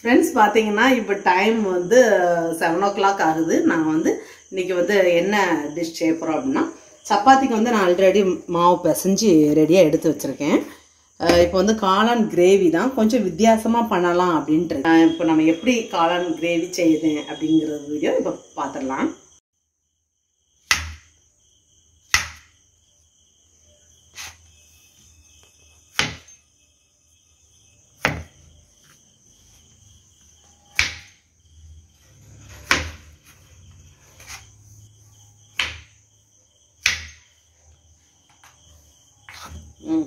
Friends பார்த்தீங்கன்னா இப்போ time வந்து செவன் ஓ கிளாக் ஆகுது நான் வந்து இன்னைக்கு வந்து என்ன டிஷ் செய்ய போகிறோம் அப்படின்னா சப்பாத்திக்கு வந்து நான் ஆல்ரெடி மாவு பிசைஞ்சு ரெடியாக எடுத்து வச்சுருக்கேன் இப்போ வந்து காளான் கிரேவி தான் கொஞ்சம் வித்தியாசமாக பண்ணலாம் அப்படின்ட்டு இருக்கேன். இப்போ நம்ம எப்படி காளான் கிரேவி செய்யுது அப்படிங்கிற வீடியோ இப்போ பார்த்துடலாம் ம்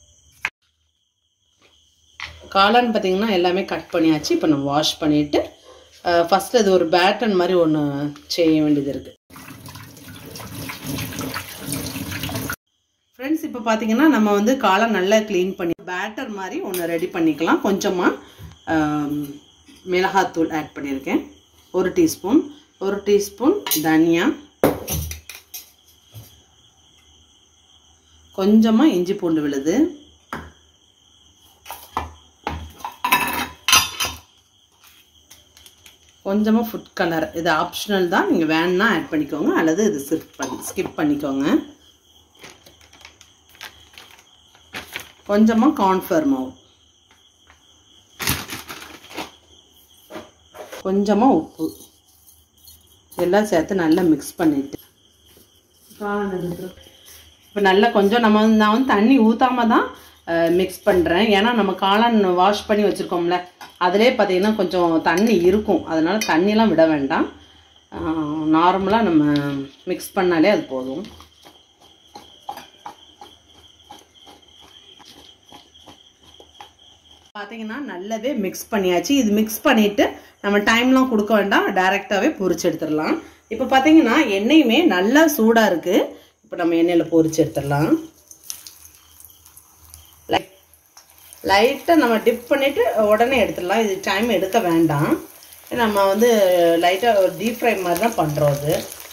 காளான் பார்த்தீங்கன்னா எல்லாமே கட் பண்ணியாச்சு இப்போ நம்ம வாஷ் பண்ணிவிட்டு ஃபஸ்ட்டு இது ஒரு பேட்டன் மாதிரி ஒன்று செய்ய வேண்டியது இருக்குது ஃப்ரெண்ட்ஸ் இப்போ பார்த்தீங்கன்னா நம்ம வந்து காளான் நல்லா க்ளீன் பண்ணி பேட்டர் மாதிரி ஒன்று ரெடி பண்ணிக்கலாம் கொஞ்சமாக மிளகாத்தூள் ஆட் பண்ணியிருக்கேன் ஒரு டீஸ்பூன் ஒரு டீஸ்பூன் தனியா கொஞ்சமாக இஞ்சி பூண்டு விழுது கொஞ்சமாக ஃபுட் கலர் இது ஆப்ஷனல் தான் நீங்கள் வேணுன்னா ஆட் பண்ணிக்கோங்க அல்லது இது ஸ்கிப் பண்ணி ஸ்கிப் பண்ணிக்கோங்க கொஞ்சமாக கார்ன்ஃப்ளவர் மாவு கொஞ்சமாக உப்பு எல்லாம் சேர்த்து நல்லா மிக்ஸ் பண்ணிட்டு இப்போ நல்லா கொஞ்சம் நம்ம வந்து நான் வந்து தண்ணி ஊற்றாம தான் மிக்ஸ் பண்ணுறேன் ஏன்னா நம்ம காளான் வாஷ் பண்ணி வச்சுருக்கோம்ல அதிலே பார்த்தீங்கன்னா கொஞ்சம் தண்ணி இருக்கும் அதனால் தண்ணியெலாம் விட வேண்டாம் நார்மலாக நம்ம மிக்ஸ் பண்ணாலே அது போதும் பார்த்தீங்கன்னா நல்லாவே மிக்ஸ் பண்ணியாச்சு இது மிக்ஸ் பண்ணிவிட்டு நம்ம டைம்லாம் கொடுக்க வேண்டாம் டைரெக்டாகவே பொரிச்சு எடுத்துடலாம் இப்போ பார்த்தீங்கன்னா எண்ணெயுமே நல்லா சூடாக இருக்குது இப்போ நம்ம எண்ணெயில் பொரிச்சு எடுத்துடலாம் லைட் லைட்டாக நம்ம டிப் பண்ணிவிட்டு உடனே எடுத்துடலாம் இது டைம் எடுக்க வேண்டாம் நம்ம வந்து லைட்டாக டீப் ஃப்ரை மாதிரி தான் பண்ணுறோம் அது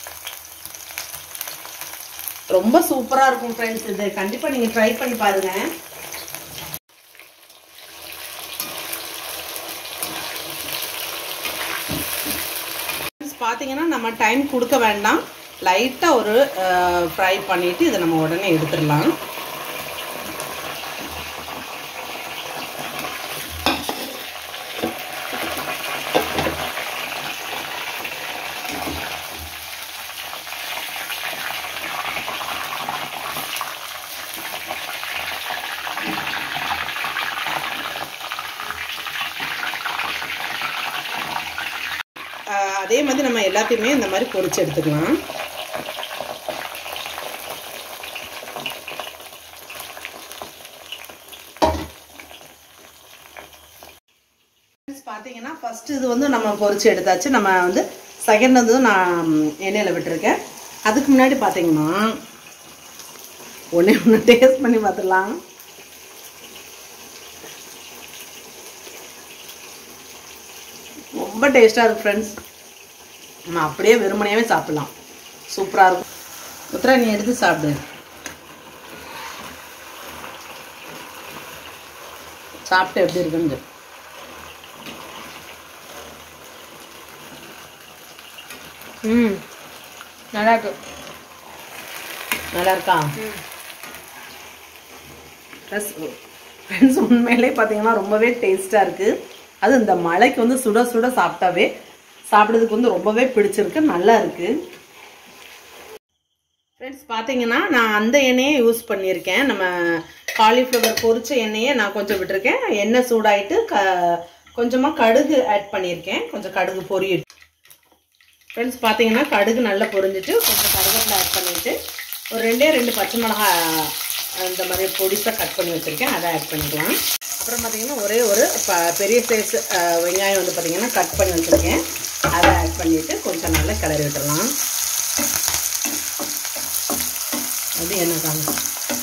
ரொம்ப சூப்பராக இருக்கும் ஃப்ரெண்ட்ஸ் இது கண்டிப்பாக நீங்கள் ட்ரை பண்ணி பாருங்கள் பார்த்தீங்கன்னா நம்ம டைம் கொடுக்க வேண்டாம் லைட்டாக ஒரு ஃப்ரை பண்ணிவிட்டு இதை நம்ம உடனே எடுத்துடலாம் அதே மாதிரி நம்ம எல்லாத்தையுமே இந்த மாதிரி பொரிச்சு எடுத்துக்கலாம் பார்த்தீங்கன்னா ஃபர்ஸ்ட் இது வந்து நம்ம பொரிச்சு எடுத்தாச்சு நம்ம வந்து செகண்ட் வந்து நான் எண்ணெயில் விட்டுருக்கேன் அதுக்கு முன்னாடி பார்த்தீங்கன்னா ஒன்றே ஒன்று டேஸ்ட் பண்ணி பார்த்துடலாம் ரொம்ப டேஸ்ட்டாக இருக்குது ஃப்ரெண்ட்ஸ் நம்ம அப்படியே வெறுமனையாகவே சாப்பிட்லாம் சூப்பராக இருக்கும் உத்தரா நீ எடுத்து சாப்பிடு சாப்பிட்டு எப்படி இருக்குன்னு ம் நல்லா இருக்கு நல்லா இருக்கா ப்ளஸ் ஃப்ரெண்ட்ஸ் உண்மையிலே பார்த்தீங்கன்னா ரொம்பவே டேஸ்ட்டாக இருக்குது அது இந்த மழைக்கு வந்து சுட சுட சாப்பிட்டாவே சாப்பிட்றதுக்கு வந்து ரொம்பவே பிடிச்சிருக்கு நல்லா இருக்குது ஃப்ரெண்ட்ஸ் பார்த்தீங்கன்னா நான் அந்த எண்ணெயே யூஸ் பண்ணியிருக்கேன் நம்ம காலிஃப்ளவர் பொரிச்ச எண்ணெயை நான் கொஞ்சம் விட்டுருக்கேன் எண்ணெய் சூடாயிட்டு க கொஞ்சமாக கடுகு ஆட் பண்ணியிருக்கேன் கொஞ்சம் கடுகு பொரியிட்டு ஃப்ரெண்ட்ஸ் பார்த்தீங்கன்னா கடுகு நல்லா பொரிஞ்சிட்டு கொஞ்சம் கருவேப்பிலை ஆட் பண்ணிவிட்டு ஒரு ரெண்டே ரெண்டு பச்சை மிளகா இந்த மாதிரி பொடிசாக கட் பண்ணி வச்சுருக்கேன் அதை ஆட் பண்ணிக்கலாம் அப்புறம் பார்த்தீங்கன்னா ஒரே ஒரு ப பெரிய சைஸ் வெங்காயம் வந்து பார்த்தீங்கன்னா கட் பண்ணி வச்சுருக்கேன் அதை ஆட் பண்ணிவிட்டு கொஞ்சம் நல்லா கிளறி விட்டுடலாம் அது என்ன காணும்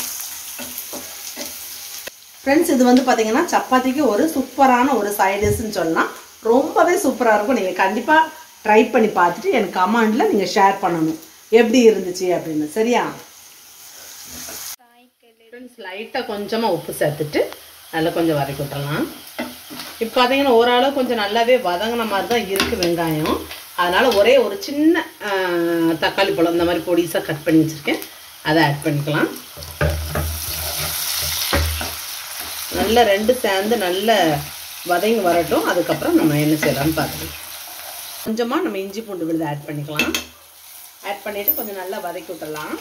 ஃப்ரெண்ட்ஸ் இது வந்து பார்த்தீங்கன்னா சப்பாத்திக்கு ஒரு சூப்பரான ஒரு சைடிஷ்னு சொல்லலாம் ரொம்பவே சூப்பராக இருக்கும் நீங்கள் கண்டிப்பாக ட்ரை பண்ணி பார்த்துட்டு எனக்கு கமெண்டில் நீங்கள் ஷேர் பண்ணணும் எப்படி இருந்துச்சு அப்படின்னு சரியா ஃப்ரெண்ட்ஸ் லைட்டாக கொஞ்சமாக உப்பு சேர்த்துட்டு நல்லா கொஞ்சம் வதக்கி விட்டுறலாம் இப்போ பார்த்தீங்கன்னா ஓரளவு கொஞ்சம் நல்லாவே வதங்கின மாதிரி தான் இருக்குது வெங்காயம் அதனால் ஒரே ஒரு சின்ன ஆ, தக்காளி பழம் இந்த மாதிரி பொடிசாக கட் பண்ணி வச்சுருக்கேன் அதை ஆட் பண்ணிக்கலாம் நல்லா ரெண்டு சேர்ந்து நல்ல வதங்கி வரட்டும் அதுக்கப்புறம் நம்ம என்ன செய்யலாம்னு பார்க்கலாம் கொஞ்சமாக நம்ம இஞ்சி பூண்டு விழுது ஆட் பண்ணிக்கலாம் ஆட் பண்ணிவிட்டு கொஞ்சம் நல்லா வதக்கி விட்டுறலாம்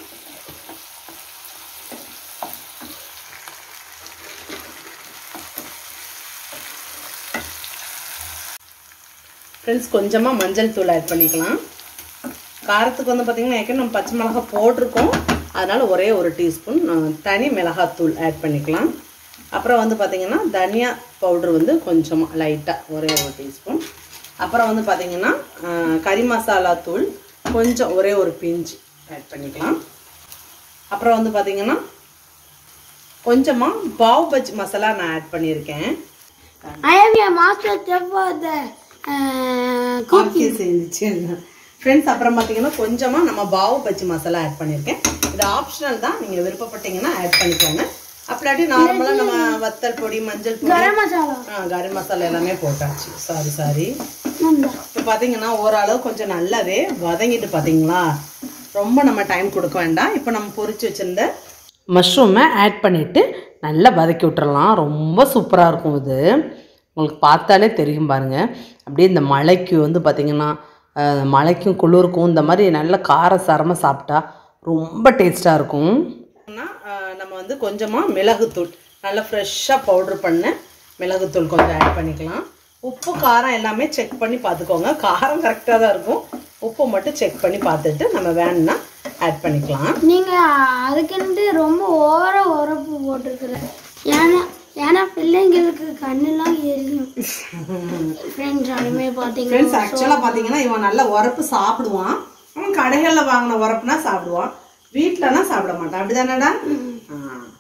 ஃப்ரெண்ட்ஸ் கொஞ்சமாக மஞ்சள் தூள் ஆட் பண்ணிக்கலாம் காரத்துக்கு வந்து பார்த்திங்கன்னா ஏற்கனவே நம்ம பச்சை மிளகாய் போட்டிருக்கோம் அதனால் ஒரே ஒரு டீஸ்பூன் தனி மிளகாத்தூள் ஆட் பண்ணிக்கலாம் அப்புறம் வந்து பார்த்திங்கன்னா தனியா பவுட்ரு வந்து கொஞ்சமாக லைட்டாக ஒரே ஒரு டீஸ்பூன் அப்புறம் வந்து பார்த்திங்கன்னா அஹ், கறி மசாலா தூள் கொஞ்சம் ஒரே ஒரு பிஞ்சு ஆட் பண்ணிக்கலாம் அப்புறம் வந்து பார்த்திங்கன்னா கொஞ்சமாக பாவ் பஜ் மசாலா நான் ஆட் பண்ணியிருக்கேன் I am your master chef for the uh, coffee செஞ்சுச்சு ஃப்ரெண்ட்ஸ் அப்புறம் பார்த்தீங்கன்னா கொஞ்சமாக நம்ம பாவு பச்சி மசாலா ஆட் பண்ணியிருக்கேன் இது ஆப்ஷனல் தான் நீங்கள் விருப்பப்பட்டீங்கன்னா ஆட் பண்ணிக்கோங்க அப்படிலாட்டி நார்மலாக நம்ம வத்தல் பொடி மஞ்சள் பொடி garam masala. ஆ கரம் மசாலா எல்லாமே போட்டாச்சு சாரி சாரி Nanda. இப்போ பார்த்தீங்கன்னா ஓரளவு கொஞ்சம் நல்லாவே வதங்கிட்டு பார்த்தீங்களா ரொம்ப நம்ம டைம் கொடுக்க வேண்டாம் இப்போ நம்ம பொரிச்சு வச்சிருந்த மஷ்ரூமை ஆட் பண்ணிவிட்டு நல்லா வதக்கி விட்டுறலாம் ரொம்ப சூப்பராக இருக்கும் இது உங்களுக்கு பார்த்தாலே தெரியும் பாருங்கள் அப்படியே இந்த மழைக்கு வந்து பார்த்திங்கன்னா அஹ், மழைக்கும் குளிருக்கும் இந்த மாதிரி நல்ல காரசாரமாக சாப்பிட்டா ரொம்ப டேஸ்ட்டாக இருக்கும் நம்ம வந்து கொஞ்சமாக மிளகுத்தூள் நல்லா ஃப்ரெஷ்ஷாக பவுட்ரு பண்ண மிளகுத்தூள் கொஞ்சம் ஆட் பண்ணிக்கலாம் உப்பு காரம் எல்லாமே செக் பண்ணி பார்த்துக்கோங்க காரம் கரெக்டாக தான் இருக்கும் உப்பு மட்டும் செக் பண்ணி பார்த்துட்டு நம்ம வேணும்னா ஆட் பண்ணிக்கலாம் நீங்க அதுக்குன்ட்டு ரொம்ப ஓர உரப்பு போட்டிருக்கிற ஏன்னா ஏன்னா பிள்ளைங்களுக்கு கண்ணெல்லாம் எரியும் ஃப்ரெண்ட்ஸ் அதுமே பார்த்தீங்கன்னா ஃப்ரெண்ட்ஸ் ஆக்சுவலாக பார்த்தீங்கன்னா இவன் நல்ல உரப்பு சாப்பிடுவான் அவன் கடைகளில் வாங்கின உரப்புனா சாப்பிடுவான் வீட்டிலனா சாப்பிட மாட்டான் அப்படிதானடா ஆ.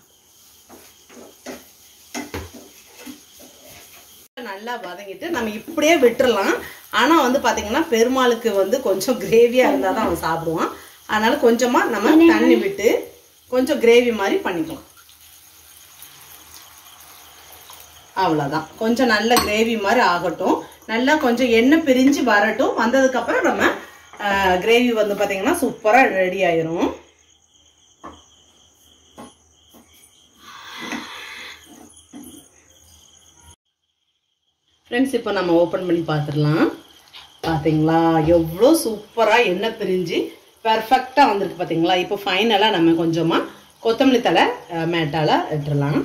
நல்லா வதங்கிட்டு நம்ம இப்படியே விட்டுறலாம் ஆனால் வந்து பார்த்தீங்கன்னா பெருமாளுக்கு வந்து கொஞ்சம் கிரேவியாக இருந்தால் தான் அவன் சாப்பிடுவான் அதனால கொஞ்சமாக நம்ம தண்ணி விட்டு கொஞ்சம் கிரேவி மாதிரி பண்ணிக்கலாம் அவ்வளோதான் கொஞ்சம் நல்ல கிரேவி மாதிரி ஆகட்டும் நல்லா கொஞ்சம் எண்ணெய் பிரிஞ்சு வரட்டும் வந்ததுக்கப்புறம் நம்ம கிரேவி வந்து பார்த்தீங்கன்னா சூப்பராக ரெடி ஆயிரும் ஃப்ரெண்ட்ஸ் இப்போ நம்ம ஓப்பன் பண்ணி பார்த்துடலாம் பார்த்தீங்களா எவ்வளோ சூப்பராக எண்ணெய் பிரிஞ்சு பெர்ஃபெக்டாக வந்திருக்கு பார்த்தீங்களா இப்போ ஃபைனலாக நம்ம கொஞ்சமாக கொத்தமல்லி தலை மேட்டால் இட்டுறலாம்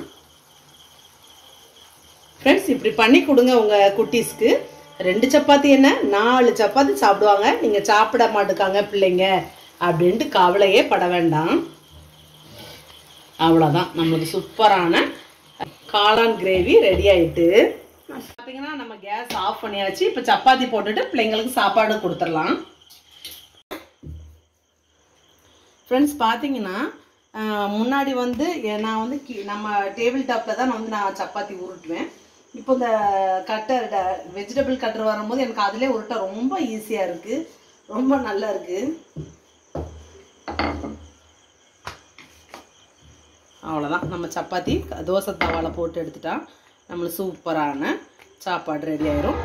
ஃப்ரெண்ட்ஸ் இப்படி பண்ணி கொடுங்க உங்கள் குட்டீஸ்க்கு ரெண்டு சப்பாத்தி என்ன நாலு சப்பாத்தி சாப்பிடுவாங்க நீங்கள் சாப்பிட மாட்டுக்காங்க பிள்ளைங்க அப்படின்ட்டு கவலையே பட வேண்டாம் அவ்வளோதான் நம்மளுக்கு சூப்பரான காளான் கிரேவி ரெடி ஆயிட்டு பார்த்தீங்கன்னா நம்ம கேஸ் ஆஃப் பண்ணியாச்சு இப்போ சப்பாத்தி போட்டுட்டு பிள்ளைங்களுக்கு சாப்பாடு கொடுத்துடலாம் ஃப்ரெண்ட்ஸ் பார்த்தீங்கன்னா ஆஹ், முன்னாடி வந்து எ- நான் வந்து கி- நம்ம டேபிள் டாப்பில் தான் நான் வந்து நான் சப்பாத்தி உருட்டுவேன் இப்போ இந்த கட்டர் வெஜிடபிள் கட்டர் வரும்போது எனக்கு அதிலே உருட்ட ரொம்ப ஈஸியாக இருக்குது ரொம்ப நல்லா இருக்குது அவ்வளோதான் நம்ம சப்பாத்தி க- தோசை தவால போட்டு எடுத்துட்டா நம்மளுக்கு சூப்பரான சாப்பாடு ரெடி ஆயிரும்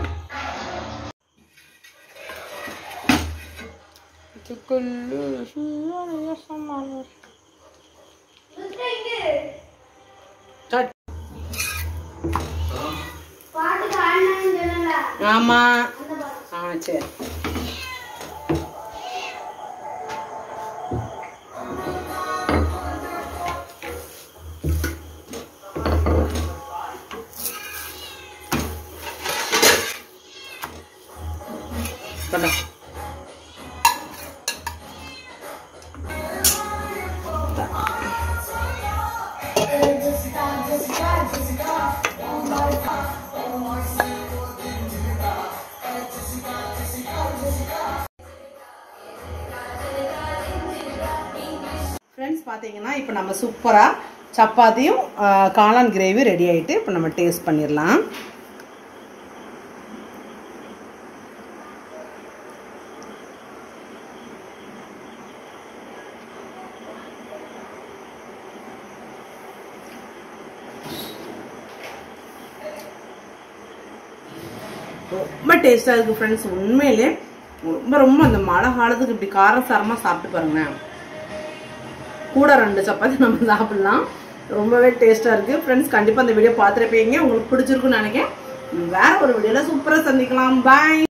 கட். ஆமா ஆ சரி கொண்டா. ஃப்ரெண்ட்ஸ் பார்த்தீங்கன்னா இப்போ நம்ம சூப்பராக சப்பாத்தியும் ஆ, காளான் கிரேவி ரெடி ஆயிட்டு இப்போ நம்ம டேஸ்ட் பண்ணிடலாம் ரொம்ப டேஸ்டா இருக்கு ஃப்ரெண்ட்ஸ் உண்மையிலே ரொம்ப ரொம்ப அந்த மழை காலத்துக்கு இப்படி காரசாரமா சாப்பிட்டு பாருங்களேன் கூட ரெண்டு சப்பாத்தி நம்ம சாப்பிடலாம் ரொம்பவே டேஸ்டா இருக்கு ஃப்ரெண்ட்ஸ் கண்டிப்பா இந்த வீடியோ பார்த்துருப்பீங்க உங்களுக்கு பிடிச்சிருக்குன்னு நினைக்கிறேன் வேற ஒரு வீடியோல சூப்பரா சந்திக்கலாம் பாய்